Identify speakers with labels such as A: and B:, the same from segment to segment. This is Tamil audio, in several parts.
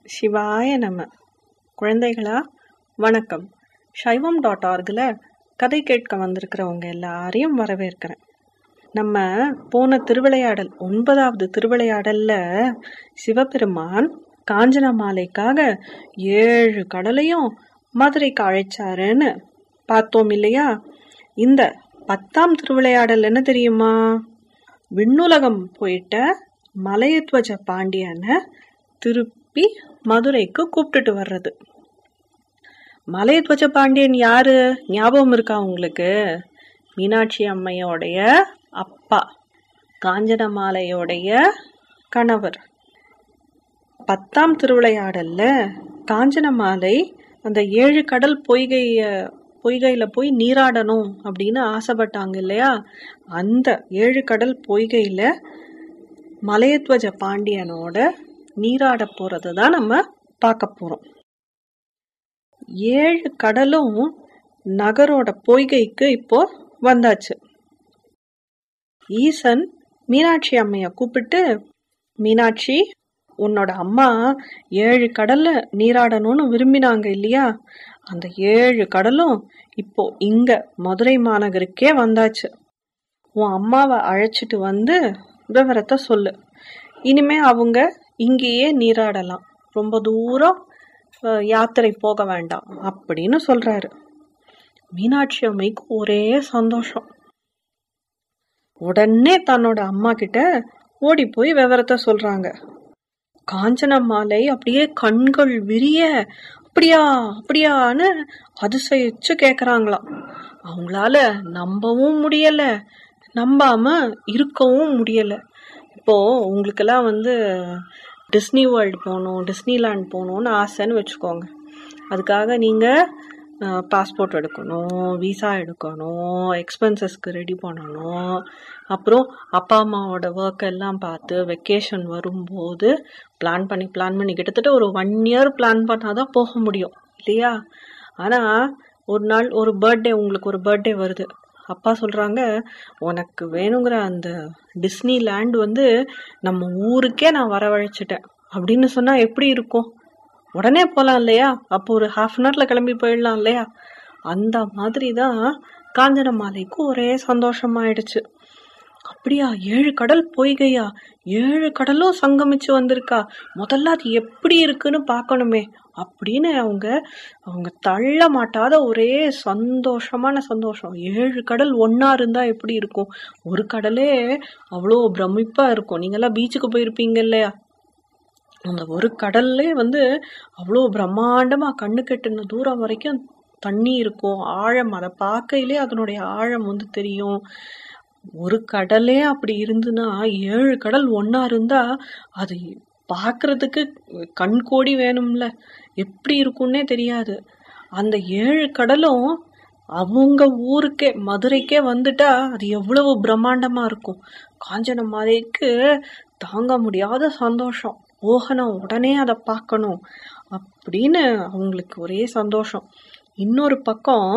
A: சிவாய நம குழந்தைகளா வணக்கம் சைவம் டாட் ஆர்கில் கதை கேட்க வந்திருக்கிறவங்க எல்லாரையும் வரவேற்கிறேன் நம்ம போன திருவிளையாடல் ஒன்பதாவது திருவிளையாடல்ல சிவபெருமான் காஞ்சன மாலைக்காக ஏழு கடலையும் மதுரைக்கு அழைச்சாருன்னு பார்த்தோம் இல்லையா இந்த பத்தாம் திருவிளையாடல் என்ன தெரியுமா விண்ணுலகம் போயிட்ட மலையத்வஜ பாண்டியனை திருப்பி மதுரைக்கு கூப்பிட்டுட்டு வர்றது மலையத்வஜ பாண்டியன் யாரு ஞாபகம் இருக்கா உங்களுக்கு மீனாட்சி அம்மையோடைய அப்பா காஞ்சனமாலையோடைய கணவர் பத்தாம் திருவிளையாடல்ல காஞ்சனமாலை அந்த ஏழு கடல் பொய்கைய பொய்கையில போய் நீராடணும் அப்படின்னு ஆசைப்பட்டாங்க இல்லையா அந்த ஏழு கடல் பொய்கையில மலையத்வஜ பாண்டியனோட நீராட போறது தான் நம்ம பார்க்க போறோம் ஏழு கடலும் நகரோட பொய்கைக்கு இப்போ வந்தாச்சு ஈசன் மீனாட்சி அம்மைய கூப்பிட்டு மீனாட்சி உன்னோட அம்மா ஏழு கடல்ல நீராடணும்னு விரும்பினாங்க இல்லையா அந்த ஏழு கடலும் இப்போ இங்க மதுரை மாநகருக்கே வந்தாச்சு உன் அம்மாவை அழைச்சிட்டு வந்து விவரத்தை சொல்லு இனிமே அவங்க இங்கேயே நீராடலாம் ரொம்ப தூரம் அஹ், யாத்திரை போக வேண்டாம் அப்படின்னு சொல்றாரு மீனாட்சி அம்மைக்கு ஒரே சந்தோஷம் உடனே தன்னோட அம்மா கிட்ட ஓடி போய் விவரத்தை சொல்றாங்க காஞ்சன மாலை அப்படியே கண்கள் விரிய அப்படியா அப்படியான்னு அதிசயிச்சு கேக்குறாங்களாம் அவங்களால நம்பவும் முடியல நம்பாம இருக்கவும் முடியல இப்போ உங்களுக்கெல்லாம் வந்து டிஸ்னி வேர்ல்டு போகணும் டிஸ்னிலேண்ட் போகணும்னு ஆசைன்னு வச்சுக்கோங்க அதுக்காக நீங்கள் பாஸ்போர்ட் எடுக்கணும் விசா எடுக்கணும் எக்ஸ்பென்சஸ்க்கு ரெடி பண்ணணும் அப்புறம் அப்பா அம்மாவோட ஒர்க் எல்லாம் பார்த்து வெக்கேஷன் வரும்போது பிளான் பண்ணி பிளான் பண்ணி கிட்டத்தட்ட ஒரு ஒன் இயர் பிளான் பண்ணாதான் போக முடியும் இல்லையா ஆனால் ஒரு நாள் ஒரு பர்த்டே உங்களுக்கு ஒரு பர்த்டே வருது அப்பா சொல்றாங்க உனக்கு வேணுங்கிற அந்த டிஸ்னி லேண்ட் வந்து நம்ம ஊருக்கே நான் வரவழைச்சிட்டேன் அப்படின்னு சொன்னா எப்படி இருக்கும் உடனே போலாம் இல்லையா அப்போ ஒரு ஹாஃப் அன் ஹவர்ல கிளம்பி போயிடலாம் இல்லையா அந்த மாதிரி தான் காஞ்சன மாலைக்கு ஒரே சந்தோஷமாயிடுச்சு அப்படியா ஏழு கடல் பொய்கையா ஏழு கடலும் சங்கமிச்சு வந்திருக்கா முதல்ல அது எப்படி இருக்குன்னு பார்க்கணுமே அப்படின்னு அவங்க அவங்க தள்ள மாட்டாத ஒரே சந்தோஷமான சந்தோஷம் ஏழு கடல் ஒண்ணா இருந்தா எப்படி இருக்கும் ஒரு கடலே அவ்வளோ பிரமிப்பா இருக்கும் நீங்கெல்லாம் பீச்சுக்கு போயிருப்பீங்க இல்லையா அந்த ஒரு கடல்லே வந்து அவ்வளோ பிரம்மாண்டமா கண்ணு கெட்டுன தூரம் வரைக்கும் தண்ணி இருக்கும் ஆழம் அதை பார்க்கையிலே அதனுடைய ஆழம் வந்து தெரியும் ஒரு கடலே அப்படி இருந்துன்னா ஏழு கடல் ஒண்ணா இருந்தா அது பார்க்கிறதுக்கு கண் கோடி வேணும்ல எப்படி இருக்கும்னே தெரியாது அந்த ஏழு கடலும் அவங்க ஊருக்கே மதுரைக்கே வந்துட்டா அது எவ்வளவு பிரம்மாண்டமா இருக்கும் காஞ்சன மாலைக்கு தாங்க முடியாத சந்தோஷம் போகணும் உடனே அதை பார்க்கணும் அப்படின்னு அவங்களுக்கு ஒரே சந்தோஷம் இன்னொரு பக்கம்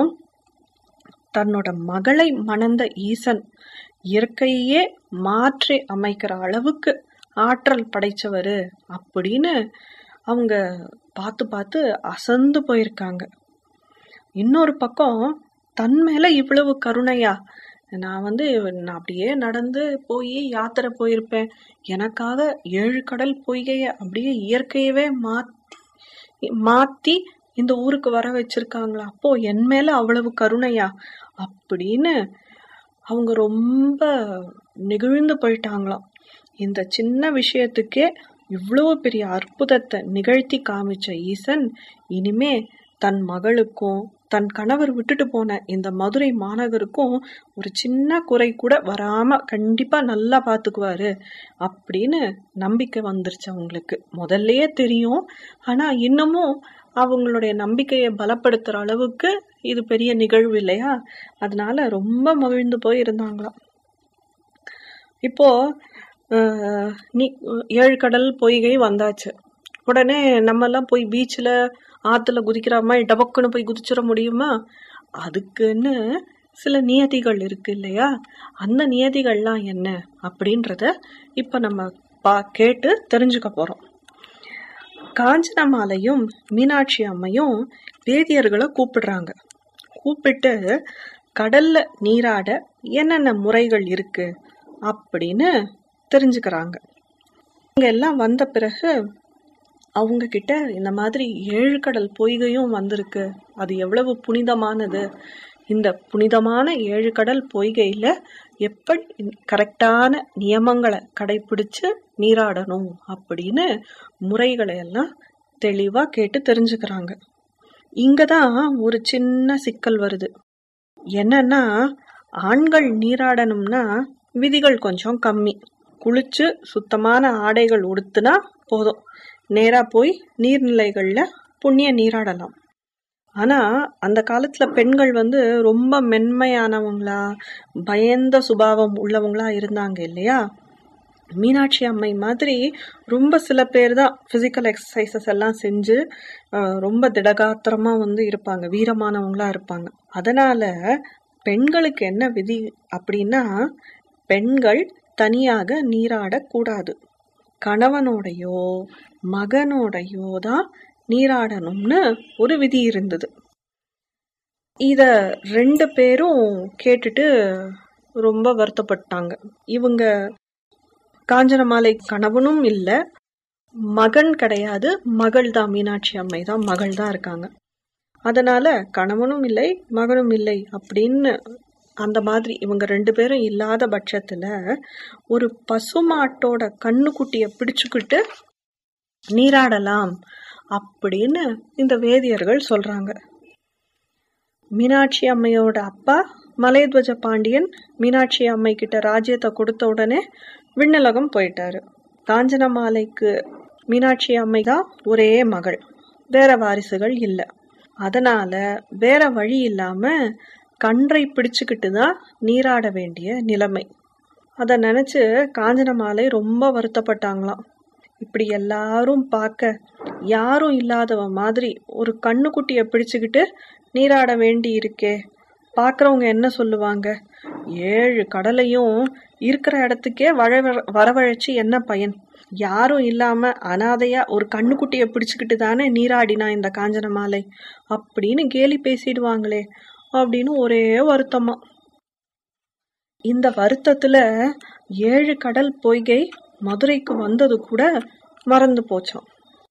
A: தன்னோட மகளை மணந்த ஈசன் இயற்கையே மாற்றி அமைக்கிற அளவுக்கு ஆற்றல் படைச்சவரு அப்படின்னு அவங்க பார்த்து பார்த்து அசந்து போயிருக்காங்க இன்னொரு பக்கம் தன் மேல இவ்வளவு கருணையா நான் வந்து நான் அப்படியே நடந்து போய் யாத்திரை போயிருப்பேன் எனக்காக ஏழு கடல் பொய்கைய அப்படியே இயற்கையவே மாத்தி மாத்தி இந்த ஊருக்கு வர வச்சிருக்காங்களா அப்போ என் மேல அவ்வளவு கருணையா அப்படின்னு அவங்க ரொம்ப நெகிழ்ந்து போயிட்டாங்களாம் இந்த சின்ன விஷயத்துக்கே இவ்வளவு பெரிய அற்புதத்தை நிகழ்த்தி காமிச்ச ஈசன் இனிமே தன் மகளுக்கும் தன் கணவர் விட்டுட்டு போன இந்த மதுரை மாநகருக்கும் ஒரு சின்ன குறை கூட வராம கண்டிப்பா நல்லா பாத்துக்குவாரு அப்படின்னு நம்பிக்கை வந்துருச்சு அவங்களுக்கு முதல்லயே தெரியும் ஆனா இன்னமும் அவங்களுடைய நம்பிக்கையை பலப்படுத்துற அளவுக்கு இது பெரிய நிகழ்வு இல்லையா அதனால ரொம்ப மகிழ்ந்து போய் இருந்தாங்களாம் இப்போ அஹ், நீ ஏழு கடல் பொய்கை வந்தாச்சு உடனே நம்ம எல்லாம் போய் பீச்சில் ஆத்துல குதிக்கிற மாதிரி டபக்குன்னு போய் குதிச்சிட முடியுமா அதுக்குன்னு சில நியதிகள் இருக்கு இல்லையா அந்த நியதிகள்லாம் என்ன அப்படின்றத இப்ப நம்ம பா கேட்டு தெரிஞ்சுக்க போறோம் காஞ்சனமாலையும் மீனாட்சி அம்மையும் வேதியர்களை கூப்பிடுறாங்க கூப்பிட்டு கடல்ல நீராட என்னென்ன முறைகள் இருக்கு அப்படின்னு தெரிஞ்சுக்கிறாங்க இங்க எல்லாம் வந்த பிறகு அவங்க கிட்ட இந்த மாதிரி ஏழு கடல் பொய்கையும் வந்திருக்கு அது எவ்வளவு புனிதமானது இந்த புனிதமான ஏழு கடல் பொய்கையில எப்படி கரெக்டான நியமங்களை கடைபிடிச்சு நீராடணும் அப்படின்னு முறைகளை எல்லாம் தெளிவா கேட்டு தெரிஞ்சுக்கிறாங்க இங்கதான் ஒரு சின்ன சிக்கல் வருது என்னன்னா ஆண்கள் நீராடணும்னா விதிகள் கொஞ்சம் கம்மி குளிச்சு சுத்தமான ஆடைகள் உடுத்துனா போதும் நேரா போய் நீர்நிலைகள்ல புண்ணிய நீராடலாம் ஆனா அந்த காலத்துல பெண்கள் வந்து ரொம்ப மென்மையானவங்களா பயந்த சுபாவம் உள்ளவங்களா இருந்தாங்க இல்லையா மீனாட்சி அம்மை மாதிரி ரொம்ப சில பேர் தான் பிசிக்கல் எக்ஸசைசஸ் எல்லாம் செஞ்சு அஹ், ரொம்ப திடகாத்திரமா வந்து இருப்பாங்க வீரமானவங்களா இருப்பாங்க அதனால பெண்களுக்கு என்ன விதி அப்படின்னா பெண்கள் தனியாக நீராடக்கூடாது கணவனோடையோ மகனோடையோ தான் நீராடணும்னு ஒரு விதி இருந்தது இத ரெண்டு பேரும் கேட்டுட்டு ரொம்ப வருத்தப்பட்டாங்க இவங்க காஞ்சனமாலை கணவனும் இல்ல மகன் கிடையாது மகள் தான் மீனாட்சி அம்மை தான் மகள் தான் இருக்காங்க அதனால கணவனும் இல்லை மகனும் இல்லை அப்படின்னு அந்த மாதிரி இவங்க ரெண்டு பேரும் இல்லாத பட்சத்துல ஒரு பசுமாட்டோட கண்ணுக்குட்டிய பிடிச்சுக்கிட்டு நீராடலாம் அப்படின்னு இந்த வேதியர்கள் சொல்றாங்க மீனாட்சி அம்மையோட அப்பா மலைத்வஜ பாண்டியன் மீனாட்சி அம்மை கிட்ட ராஜ்யத்தை கொடுத்த உடனே விண்ணலகம் போயிட்டாரு காஞ்சனமாலைக்கு மீனாட்சி அம்மை தான் ஒரே மகள் வேற வாரிசுகள் இல்லை அதனால வேற வழி இல்லாம கன்றை பிடிச்சுக்கிட்டு தான் நீராட வேண்டிய நிலைமை அதை நினைச்சு காஞ்சனமாலை ரொம்ப வருத்தப்பட்டாங்களாம் இப்படி எல்லாரும் பார்க்க யாரும் இல்லாதவ மாதிரி ஒரு கண்ணுக்குட்டிய பிடிச்சுக்கிட்டு நீராட வேண்டி இருக்கே பார்க்கறவங்க என்ன சொல்லுவாங்க ஏழு கடலையும் இருக்கிற இடத்துக்கே வர வரவழைச்சு என்ன பயன் யாரும் இல்லாம அனாதையா ஒரு கண்ணுக்குட்டிய பிடிச்சுக்கிட்டு தானே நீராடினா இந்த காஞ்சன மாலை அப்படின்னு கேலி பேசிடுவாங்களே அப்படின்னு ஒரே வருத்தமா இந்த வருத்தத்துல ஏழு கடல் பொய்கை மதுரைக்கு வந்தது கூட மறந்து போச்சாம்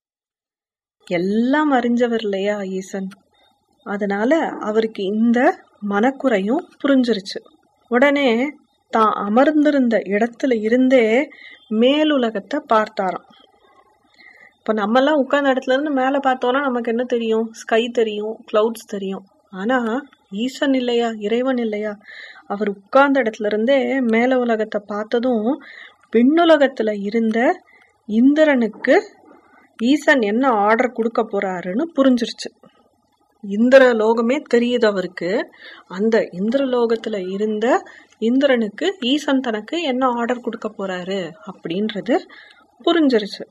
A: எல்லாம் அறிஞ்சவர் இல்லையா ஈசன் அதனால அவருக்கு இந்த மனக்குறையும் புரிஞ்சிருச்சு உடனே தான் அமர்ந்திருந்த இடத்துல இருந்தே மேலுலகத்தை பார்த்தாராம் இப்ப நம்ம எல்லாம் உட்கார்ந்த இடத்துல இருந்து மேல பார்த்தோம்னா நமக்கு என்ன தெரியும் ஸ்கை தெரியும் கிளவுட்ஸ் தெரியும் ஆனா ஈசன் இல்லையா இறைவன் இல்லையா அவர் உட்கார்ந்த இடத்துல இருந்தே மேல உலகத்தை பார்த்ததும் விண்ணுலகத்துல இருந்த இந்திரனுக்கு ஈசன் என்ன ஆர்டர் கொடுக்க போறாருன்னு புரிஞ்சிருச்சு இந்திர லோகமே தெரியுது அவருக்கு அந்த இந்திர லோகத்துல இருந்த இந்திரனுக்கு ஈசன் தனக்கு என்ன ஆர்டர் கொடுக்க போறாரு அப்படின்றது புரிஞ்சிருச்சு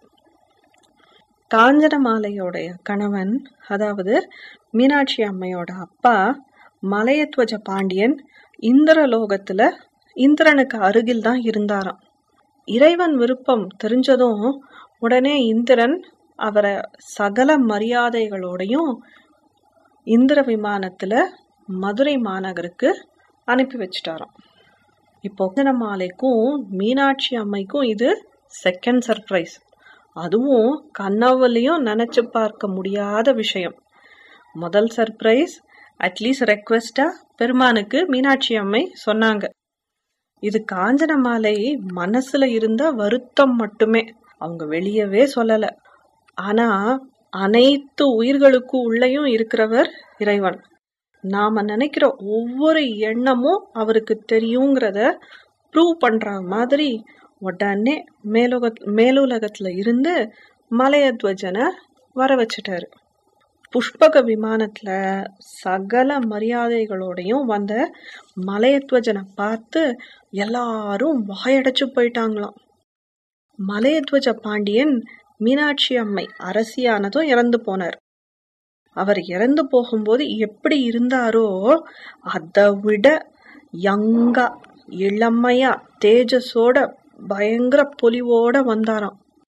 A: காஞ்சனமாலையோடைய கணவன் அதாவது மீனாட்சி அம்மையோட அப்பா மலையத்வஜ பாண்டியன் இந்திர லோகத்துல இந்திரனுக்கு அருகில் தான் இருந்தாராம் இறைவன் விருப்பம் தெரிஞ்சதும் உடனே இந்திரன் அவரை சகல மரியாதைகளோடையும் இந்திர விமானத்துல மதுரை மாநகருக்கு அனுப்பி வச்சிட்டாராம் இப்போ மாலைக்கும் மீனாட்சி அம்மைக்கும் இது செகண்ட் சர்ப்ரைஸ் அதுவும் கனவுலையும் நினைச்சு பார்க்க முடியாத விஷயம் முதல் சர்ப்ரைஸ் அட்லீஸ்ட் ரெக்வெஸ்டா பெருமானுக்கு மீனாட்சி அம்மை சொன்னாங்க இது காஞ்சன மாலை மனசுல இருந்த வருத்தம் மட்டுமே அவங்க வெளியவே சொல்லல ஆனா அனைத்து உயிர்களுக்கும் உள்ளேயும் இருக்கிறவர் இறைவன் நாம நினைக்கிற ஒவ்வொரு எண்ணமும் அவருக்கு தெரியுங்கிறத ப்ரூவ் பண்ற மாதிரி உடனே மேலுக மேலுலகத்துல இருந்து மலையத்வஜனை வர வச்சிட்டாரு புஷ்பக விமானத்துல சகல மரியாதைகளோடையும் வந்த மலையத்வஜனை பார்த்து எல்லாரும் வாயடைச்சு போயிட்டாங்களாம் மலையத்வஜ பாண்டியன் மீனாட்சி அம்மை அரசியானதும் இறந்து போனார் அவர் இறந்து போகும்போது எப்படி இருந்தாரோ அதை விட யங்கா இளமையா தேஜஸோட பயங்கர பொலிவோட வந்தாராம்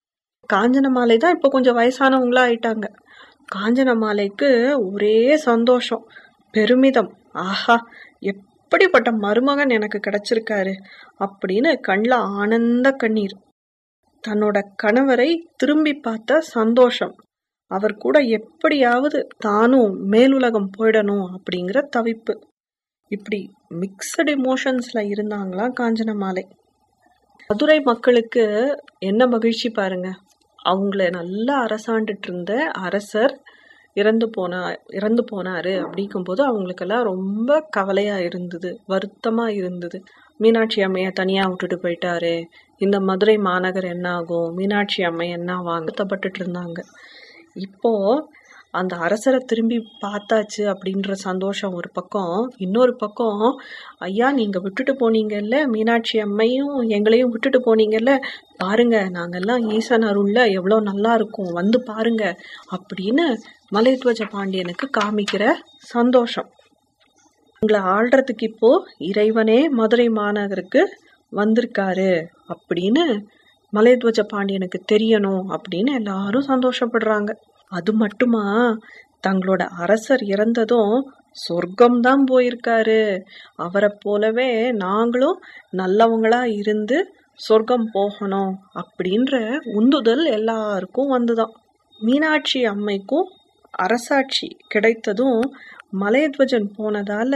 A: காஞ்சனமாலை தான் இப்போ கொஞ்சம் வயசானவங்களா ஆயிட்டாங்க காஞ்சனமாலைக்கு ஒரே சந்தோஷம் பெருமிதம் ஆஹா எப்படிப்பட்ட மருமகன் எனக்கு கிடைச்சிருக்காரு அப்படின்னு கண்ணில் ஆனந்த கண்ணீர் தன்னோட கணவரை திரும்பி பார்த்த சந்தோஷம் அவர் கூட எப்படியாவது தானும் மேலுலகம் போயிடணும் அப்படிங்கிற தவிப்பு இப்படி மிக்சடு இமோஷன்ஸ்ல இருந்தாங்களாம் காஞ்சனமாலை மதுரை மக்களுக்கு என்ன மகிழ்ச்சி பாருங்க அவங்கள நல்லா அரசாண்டுட்டு இருந்த அரசர் இறந்து போனா இறந்து போனாரு அப்படிங்கும்போது அவங்களுக்கெல்லாம் ரொம்ப கவலையா இருந்தது வருத்தமா இருந்தது மீனாட்சி அம்மைய தனியா விட்டுட்டு போயிட்டாரு இந்த மதுரை மாநகர் என்ன ஆகும் மீனாட்சி அம்மை என்ன வாங்கப்பட்டுட்டு இருந்தாங்க இப்போ அந்த அரசரை திரும்பி பார்த்தாச்சு அப்படின்ற சந்தோஷம் ஒரு பக்கம் இன்னொரு பக்கம் ஐயா நீங்க விட்டுட்டு போனீங்கல்ல மீனாட்சி அம்மையும் எங்களையும் விட்டுட்டு போனீங்கல்ல பாருங்க நாங்கெல்லாம் ஈசன் அருள்ல எவ்வளோ நல்லா இருக்கும் வந்து பாருங்க அப்படின்னு மலைத்வஜ பாண்டியனுக்கு காமிக்கிற சந்தோஷம் உங்களை ஆள்றதுக்கு இப்போ இறைவனே மதுரை மாநகருக்கு வந்திருக்காரு அப்படின்னு மலைத்வஜ பாண்டியனுக்கு தெரியணும் அப்படின்னு எல்லாரும் சந்தோஷப்படுறாங்க அது மட்டுமா தங்களோட அரசர் இறந்ததும் சொர்க்கம்தான் போயிருக்காரு அவரை போலவே நாங்களும் நல்லவங்களா இருந்து சொர்க்கம் போகணும் அப்படின்ற உந்துதல் எல்லாருக்கும் வந்துதான் மீனாட்சி அம்மைக்கும் அரசாட்சி கிடைத்ததும் மலையத்வஜன் போனதால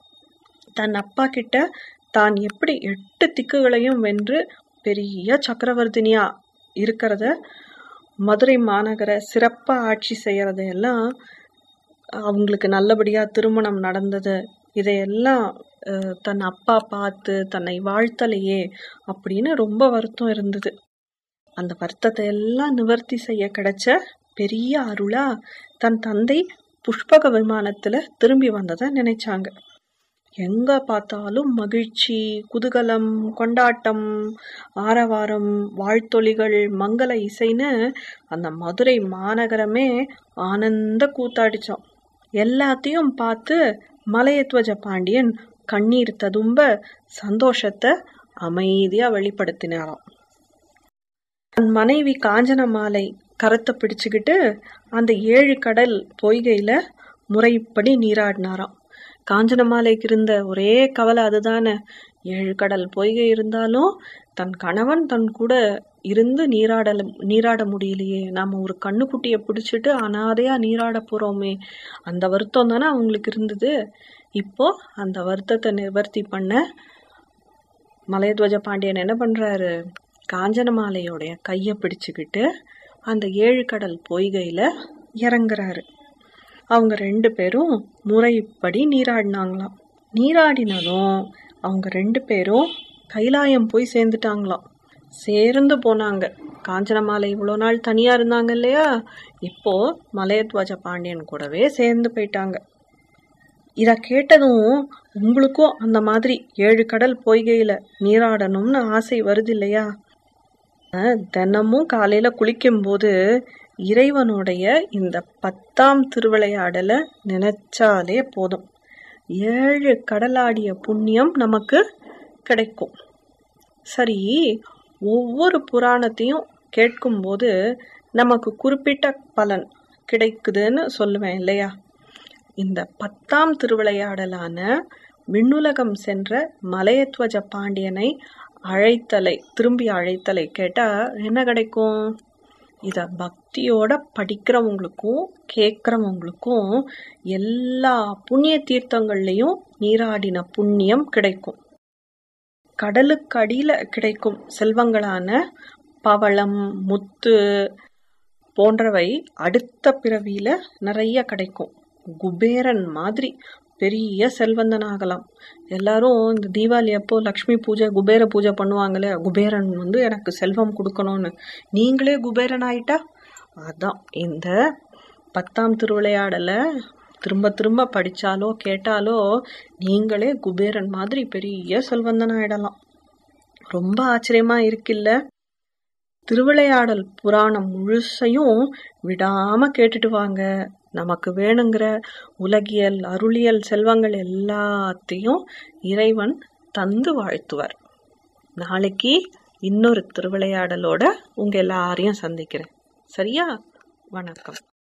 A: தன் அப்பா கிட்ட தான் எப்படி எட்டு திக்குகளையும் வென்று பெரிய சக்கரவர்த்தினியா இருக்கிறத மதுரை மாநகரை சிறப்பா ஆட்சி செய்யறதையெல்லாம் அவங்களுக்கு நல்லபடியா திருமணம் நடந்தது இதையெல்லாம் அஹ், தன் அப்பா பார்த்து தன்னை வாழ்த்தலையே அப்படின்னு ரொம்ப வருத்தம் இருந்தது அந்த வருத்தத்தை எல்லாம் நிவர்த்தி செய்ய கிடைச்ச பெரிய அருளா தன் தந்தை புஷ்பக விமானத்துல திரும்பி வந்ததை நினைச்சாங்க எங்க பார்த்தாலும் மகிழ்ச்சி குதூகலம் கொண்டாட்டம் ஆரவாரம் வாழ்த்தொலிகள் மங்கள இசைன்னு அந்த மதுரை மாநகரமே ஆனந்த கூத்தாடிச்சோம் எல்லாத்தையும் பார்த்து மலையத்வஜ பாண்டியன் கண்ணீர் ததும்ப சந்தோஷத்தை அமைதியா வெளிப்படுத்தினாராம் தன் மனைவி காஞ்சனமாலை கரத்தை பிடிச்சுக்கிட்டு அந்த ஏழு கடல் பொய்கையில முறைப்படி நீராடினாராம் காஞ்சனமாலைக்கு இருந்த ஒரே கவலை அதுதானே ஏழு கடல் பொய்கை இருந்தாலும் தன் கணவன் தன் கூட இருந்து நீராடல நீராட முடியலையே நாம ஒரு கண்ணுக்குட்டியை பிடிச்சிட்டு அனாதையா நீராட போறோமே அந்த வருத்தம் தானே அவங்களுக்கு இருந்தது இப்போ அந்த வருத்தத்தை நிவர்த்தி பண்ண மலையத்வஜ பாண்டியன் என்ன பண்றாரு காஞ்சனமாலையோடைய கையை பிடிச்சுக்கிட்டு அந்த ஏழு கடல் பொய்கையில இறங்குறாரு அவங்க ரெண்டு பேரும் முறைப்படி நீராடினாங்களாம் நீராடினதும் அவங்க ரெண்டு பேரும் கைலாயம் போய் சேர்ந்துட்டாங்களாம் சேர்ந்து போனாங்க காஞ்சனமாலை இவ்வளோ நாள் தனியா இருந்தாங்க இல்லையா இப்போ மலையத்வஜ பாண்டியன் கூடவே சேர்ந்து போயிட்டாங்க இத கேட்டதும் உங்களுக்கும் அந்த மாதிரி ஏழு கடல் பொய்கையில நீராடணும்னு ஆசை வருது இல்லையா அஹ், தினமும் காலையில குளிக்கும்போது இறைவனுடைய இந்த பத்தாம் திருவிளையாடலை நினைச்சாலே போதும் ஏழு கடலாடிய புண்ணியம் நமக்கு கிடைக்கும் சரி ஒவ்வொரு புராணத்தையும் கேட்கும்போது நமக்கு குறிப்பிட்ட பலன் கிடைக்குதுன்னு சொல்லுவேன் இல்லையா இந்த பத்தாம் திருவிளையாடலான விண்ணுலகம் சென்ற மலையத்வஜ பாண்டியனை அழைத்தலை திரும்பி அழைத்தலை கேட்டா என்ன கிடைக்கும் இத பக்தியோட படிக்கிறவங்களுக்கும் கேட்கிறவங்களுக்கும் எல்லா புண்ணிய தீர்த்தங்கள்லயும் நீராடின புண்ணியம் கிடைக்கும் கடலுக்கு அடியில கிடைக்கும் செல்வங்களான பவளம் முத்து போன்றவை அடுத்த பிறவியில நிறைய கிடைக்கும் குபேரன் மாதிரி பெரிய செல்வந்தனாகலாம் எல்லாரும் இந்த தீபாவளி அப்போ லக்ஷ்மி பூஜை குபேர பூஜை பண்ணுவாங்களே குபேரன் வந்து எனக்கு செல்வம் கொடுக்கணும்னு நீங்களே குபேரன் ஆயிட்டா அதான் இந்த பத்தாம் திருவிளையாடலை திரும்ப திரும்ப படிச்சாலோ கேட்டாலோ நீங்களே குபேரன் மாதிரி பெரிய செல்வந்தன் ஆயிடலாம் ரொம்ப ஆச்சரியமா இருக்குல்ல திருவிளையாடல் புராணம் முழுசையும் விடாம கேட்டுட்டு வாங்க நமக்கு வேணுங்கிற உலகியல் அருளியல் செல்வங்கள் எல்லாத்தையும் இறைவன் தந்து வாழ்த்துவார் நாளைக்கு இன்னொரு திருவிளையாடலோட உங்க எல்லாரையும் சந்திக்கிறேன் சரியா வணக்கம்